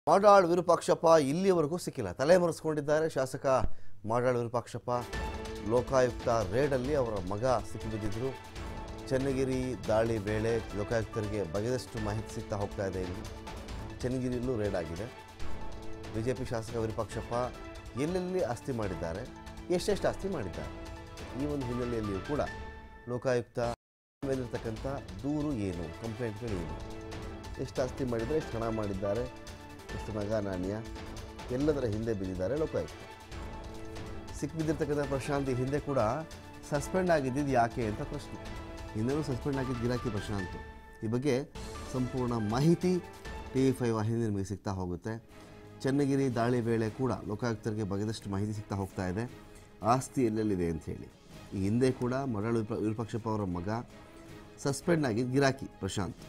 ಮಾಡಾಳ್ ವಿರೂಪಾಕ್ಷಪ್ಪ ಇಲ್ಲಿಯವರೆಗೂ ಸಿಕ್ಕಿಲ್ಲ ತಲೆಮರೆಸ್ಕೊಂಡಿದ್ದಾರೆ ಶಾಸಕ ಮಾಡಾಳ್ ವಿರೂಪಾಕ್ಷಪ್ಪ ಲೋಕಾಯುಕ್ತ ರೇಡಲ್ಲಿ ಅವರ ಮಗ ಸಿಕ್ಕಿಬಿದ್ದಿದ್ರು ಚನ್ನಗಿರಿ ದಾಳಿ ವೇಳೆ ಲೋಕಾಯುಕ್ತರಿಗೆ ಬಗೆದಷ್ಟು ಮಾಹಿತಿ ಸಿಗ್ತಾ ಹೋಗ್ತಾ ಇದೆ ಇಲ್ಲಿ ಚನ್ನಗಿರಿಯಲ್ಲೂ ರೇಡ್ ಆಗಿದೆ ಬಿ ಜೆ ಪಿ ಶಾಸಕ ವಿರೂಪಾಕ್ಷಪ್ಪ ಎಲ್ಲೆಲ್ಲಿ ಆಸ್ತಿ ಮಾಡಿದ್ದಾರೆ ಎಷ್ಟೆಷ್ಟು ಆಸ್ತಿ ಮಾಡಿದ್ದಾರೆ ಈ ಒಂದು ಹಿನ್ನೆಲೆಯಲ್ಲಿಯೂ ಕೂಡ ಲೋಕಾಯುಕ್ತ ಮೇಲಿರ್ತಕ್ಕಂಥ ದೂರು ಏನು ಕಂಪ್ಲೇಂಟ್ಗಳು ಏನು ಎಷ್ಟು ಆಸ್ತಿ ಮಾಡಿದ್ದಾರೆ ಎಷ್ಟು ಹಣ ಮಾಡಿದ್ದಾರೆ ಎಷ್ಟು ನಗ ನಾಣ್ಯ ಎಲ್ಲದರ ಹಿಂದೆ ಬಿದ್ದಿದ್ದಾರೆ ಲೋಕಾಯುಕ್ತ ಸಿಕ್ಬಿದ್ದಿರ್ತಕ್ಕಂಥ ಪ್ರಶಾಂತ್ ಈ ಹಿಂದೆ ಕೂಡ ಸಸ್ಪೆಂಡ್ ಆಗಿದ್ದಿದ್ದು ಯಾಕೆ ಅಂತ ಪ್ರಶ್ನೆ ಹಿಂದೆನೂ ಸಸ್ಪೆಂಡ್ ಆಗಿದ್ದು ಗಿರಾಕಿ ಪ್ರಶಾಂತ್ ಈ ಬಗ್ಗೆ ಸಂಪೂರ್ಣ ಮಾಹಿತಿ ಟಿ ವಿ ಫೈವ್ ವಾಹಿನಿ ನಿಮಗೆ ಸಿಗ್ತಾ ಹೋಗುತ್ತೆ ಚನ್ನಗಿರಿ ದಾಳಿ ವೇಳೆ ಕೂಡ ಲೋಕಾಯುಕ್ತರಿಗೆ ಬಗೆದಷ್ಟು ಮಾಹಿತಿ ಸಿಗ್ತಾ ಹೋಗ್ತಾ ಇದೆ ಆಸ್ತಿ ಎಲ್ಲೆಲ್ಲಿದೆ ಅಂತ ಹೇಳಿ ಈ ಹಿಂದೆ ಕೂಡ ಮರಳು ವಿರೂಪ ವಿರೂಪಾಕ್ಷಪ್ಪ ಅವರ ಮಗ ಸಸ್ಪೆಂಡ್ ಆಗಿದ್ದು ಗಿರಾಕಿ ಪ್ರಶಾಂತ್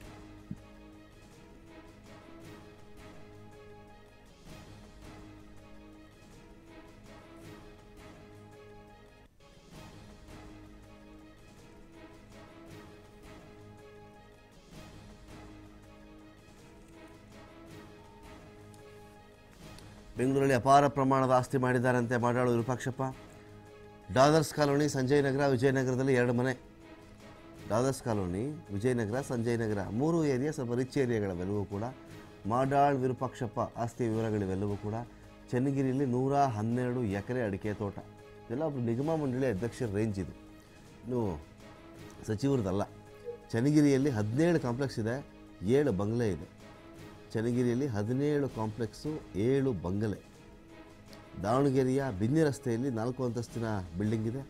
ಬೆಂಗಳೂರಲ್ಲಿ ಅಪಾರ ಪ್ರಮಾಣದ ಆಸ್ತಿ ಮಾಡಿದ್ದಾರಂತೆ ಮಾಡಾಳು ವಿರೂಪಾಕ್ಷಪ್ಪ ಡಾಲರ್ಸ್ ಕಾಲೋನಿ ಸಂಜಯ್ ನಗರ ವಿಜಯನಗರದಲ್ಲಿ ಎರಡು ಮನೆ ಡಾಲರ್ಸ್ ಕಾಲೋನಿ ವಿಜಯನಗರ ಸಂಜಯ್ ನಗರ ಮೂರು ಏರಿಯಾ ಸ್ವಲ್ಪ ರಿಚ್ ಏರಿಯಾಗಳವೆಲ್ಲವೂ ಕೂಡ ಮಾಡಾಳ್ ವಿರೂಪಾಕ್ಷಪ್ಪ ಆಸ್ತಿ ವಿವರಗಳಿವೆಲ್ಲವೂ ಕೂಡ ಚನ್ನಗಿರಿಯಲ್ಲಿ ನೂರ ಹನ್ನೆರಡು ಎಕರೆ ಅಡಿಕೆ ತೋಟ ಇದೆಲ್ಲ ಒಬ್ಬರು ನಿಗಮ ಮಂಡಳಿ ಅಧ್ಯಕ್ಷರ ರೇಂಜ್ ಇದು ಇನ್ನು ಸಚಿವರದಲ್ಲ ಚನ್ನಗಿರಿಯಲ್ಲಿ ಹದಿನೇಳು ಕಾಂಪ್ಲೆಕ್ಸ್ ಇದೆ ಏಳು ಬಂಗ್ಲೆ ಇದೆ ಚನ್ನಗಿರಿಯಲ್ಲಿ ಹದಿನೇಳು ಕಾಂಪ್ಲೆಕ್ಸು ಏಳು ಬಂಗಲೆ ದಾವಣಗೆರೆಯ ಬಿನ್ನಿ ರಸ್ತೆಯಲ್ಲಿ ನಾಲ್ಕು ಅಂತಸ್ತಿನ ಬಿಲ್ಡಿಂಗ್ ಇದೆ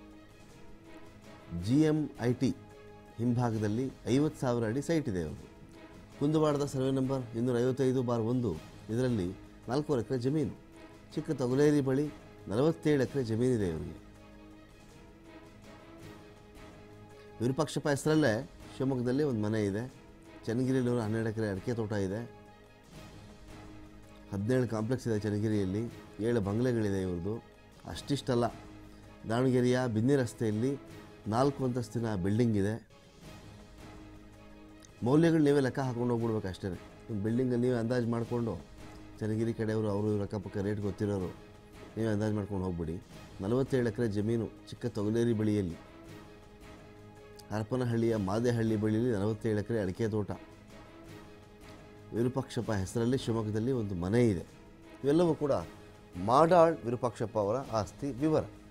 ಜಿ ಎಮ್ ಐ ಟಿ ಹಿಂಭಾಗದಲ್ಲಿ ಐವತ್ತು ಸಾವಿರ ಅಡಿ ಸೈಟ್ ಇದೆ ಅವರು ಕುಂದುವಾಡದ ಸರ್ವೆ ನಂಬರ್ ಇನ್ನೂರ ಐವತ್ತೈದು ಬಾರ್ ಒಂದು ಇದರಲ್ಲಿ ನಾಲ್ಕೂವರೆ ಎಕರೆ ಜಮೀನು ಚಿಕ್ಕ ತೊಗಲೇರಿ ಬಳಿ ನಲವತ್ತೇಳು ಎಕರೆ ಜಮೀನಿದೆ ಇವರಿಗೆ ವಿರೂಪಾಕ್ಷಪ್ಪ ಹೆಸರಲ್ಲೇ ಶಿವಮೊಗ್ಗದಲ್ಲಿ ಒಂದು ಮನೆ ಇದೆ ಚನ್ನಗಿರಿಯಲ್ಲಿ ಒಂದು ಹನ್ನೆರಡು ಎಕರೆ ಅಡಿಕೆ ತೋಟ ಇದೆ ಹದಿನೇಳು ಕಾಂಪ್ಲೆಕ್ಸ್ ಇದೆ ಚನ್ನಗಿರಿಯಲ್ಲಿ ಏಳು ಬಂಗ್ಲೆಗಳಿದೆ ಇವ್ರದ್ದು ಅಷ್ಟಿಷ್ಟಲ್ಲ ದಾವಣಗೆರೆಯ ಬಿನ್ನಿ ರಸ್ತೆಯಲ್ಲಿ ನಾಲ್ಕು ಅಂತಸ್ತಿನ ಬಿಲ್ಡಿಂಗ್ ಇದೆ ಮೌಲ್ಯಗಳು ನೀವೇ ಲೆಕ್ಕ ಹಾಕೊಂಡು ಹೋಗ್ಬಿಡ್ಬೇಕು ಅಷ್ಟೇ ಒಂದು ಬಿಲ್ಡಿಂಗಲ್ಲಿ ನೀವೇ ಅಂದಾಜು ಮಾಡಿಕೊಂಡು ಚನ್ನಗಿರಿ ಕಡೆಯವರು ಅವರು ಇವ್ರ ಅಕ್ಕಪಕ್ಕ ರೇಟ್ ಗೊತ್ತಿರೋರು ನೀವೇ ಅಂದಾಜು ಮಾಡ್ಕೊಂಡು ಹೋಗ್ಬಿಡಿ ನಲವತ್ತೇಳು ಎಕರೆ ಜಮೀನು ಚಿಕ್ಕ ತೊಗಲೇರಿ ಬಳಿಯಲ್ಲಿ ಹರಪನಹಳ್ಳಿಯ ಮಾದೇಹಳ್ಳಿ ಬಳಿಯಲ್ಲಿ ನಲವತ್ತೇಳು ಎಕರೆ ಅಡಿಕೆ ತೋಟ ವಿರೂಪಾಕ್ಷಪ್ಪ ಹೆಸರಲ್ಲಿ ಶಿವಮೊಗ್ಗದಲ್ಲಿ ಒಂದು ಮನೆ ಇದೆ ಇವೆಲ್ಲವೂ ಕೂಡ ಮಾಡಾಳ್ ವಿರೂಪಾಕ್ಷಪ್ಪ ಅವರ ಆಸ್ತಿ ವಿವರ